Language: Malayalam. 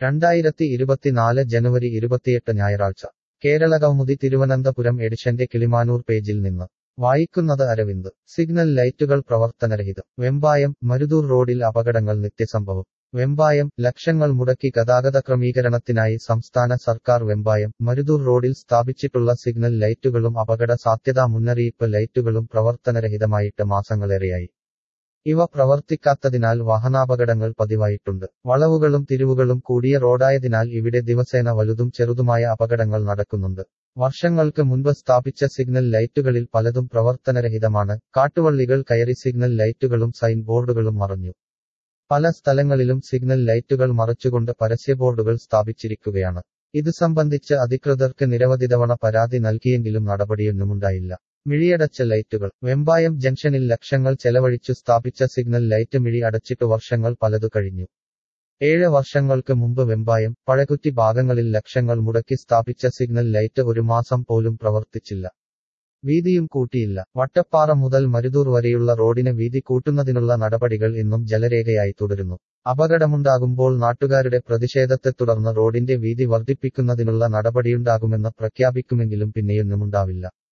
രണ്ടായിരത്തി ഇരുപത്തിനാല് ജനുവരി ഇരുപത്തിയെട്ട് ഞായറാഴ്ച കേരള കൗമുദി തിരുവനന്തപുരം എഡിഷന്റെ കിളിമാനൂർ പേജിൽ നിന്ന് വായിക്കുന്നത് അരവിന്ദ് സിഗ്നൽ ലൈറ്റുകൾ പ്രവർത്തനരഹിതം വെമ്പായം മരുതൂർ റോഡിൽ അപകടങ്ങൾ നിത്യസംഭവം വെമ്പായം ലക്ഷങ്ങൾ മുടക്കി ഗതാഗത ക്രമീകരണത്തിനായി സംസ്ഥാന സർക്കാർ വെമ്പായം മരുതൂർ റോഡിൽ സ്ഥാപിച്ചിട്ടുള്ള സിഗ്നൽ ലൈറ്റുകളും അപകട സാധ്യതാ മുന്നറിയിപ്പ് ലൈറ്റുകളും പ്രവർത്തനരഹിതമായിട്ട് മാസങ്ങളേറെയായി ഇവ പ്രവർത്തിക്കാത്തതിനാൽ വാഹനാപകടങ്ങൾ പതിവായിട്ടുണ്ട് വളവുകളും തിരിവുകളും കൂടിയ റോഡായതിനാൽ ഇവിടെ ദിവസേന വലുതും ചെറുതുമായ അപകടങ്ങൾ നടക്കുന്നുണ്ട് വർഷങ്ങൾക്ക് മുൻപ് സ്ഥാപിച്ച സിഗ്നൽ ലൈറ്റുകളിൽ പലതും പ്രവർത്തനരഹിതമാണ് കാട്ടുവള്ളികൾ കയറി സിഗ്നൽ ലൈറ്റുകളും സൈൻ ബോർഡുകളും മറഞ്ഞു പല സ്ഥലങ്ങളിലും സിഗ്നൽ ലൈറ്റുകൾ മറച്ചുകൊണ്ട് പരസ്യബോർഡുകൾ സ്ഥാപിച്ചിരിക്കുകയാണ് ഇത് സംബന്ധിച്ച് അധികൃതർക്ക് നിരവധി തവണ പരാതി നൽകിയെങ്കിലും നടപടിയൊന്നുമുണ്ടായില്ല മിഴിയടച്ച ലൈറ്റുകൾ വെമ്പായം ജംഗ്ഷനിൽ ലക്ഷങ്ങൾ ചെലവഴിച്ചു സ്ഥാപിച്ച സിഗ്നൽ ലൈറ്റ് മിഴി അടച്ചിട്ടു വർഷങ്ങൾ പലതു കഴിഞ്ഞു ഏഴ് വർഷങ്ങൾക്ക് മുമ്പ് വെമ്പായം പഴകുറ്റി ഭാഗങ്ങളിൽ ലക്ഷങ്ങൾ മുടക്കി സ്ഥാപിച്ച സിഗ്നൽ ലൈറ്റ് ഒരു മാസം പോലും പ്രവർത്തിച്ചില്ല വീതിയും കൂട്ടിയില്ല വട്ടപ്പാറ മുതൽ മരുതൂർ വരെയുള്ള റോഡിന് വീതി കൂട്ടുന്നതിനുള്ള നടപടികൾ ഇന്നും ജലരേഖയായി തുടരുന്നു അപകടമുണ്ടാകുമ്പോൾ നാട്ടുകാരുടെ പ്രതിഷേധത്തെ തുടർന്ന് റോഡിന്റെ വീതി വർദ്ധിപ്പിക്കുന്നതിനുള്ള നടപടിയുണ്ടാകുമെന്ന് പ്രഖ്യാപിക്കുമെങ്കിലും പിന്നെയൊന്നുമുണ്ടാവില്ല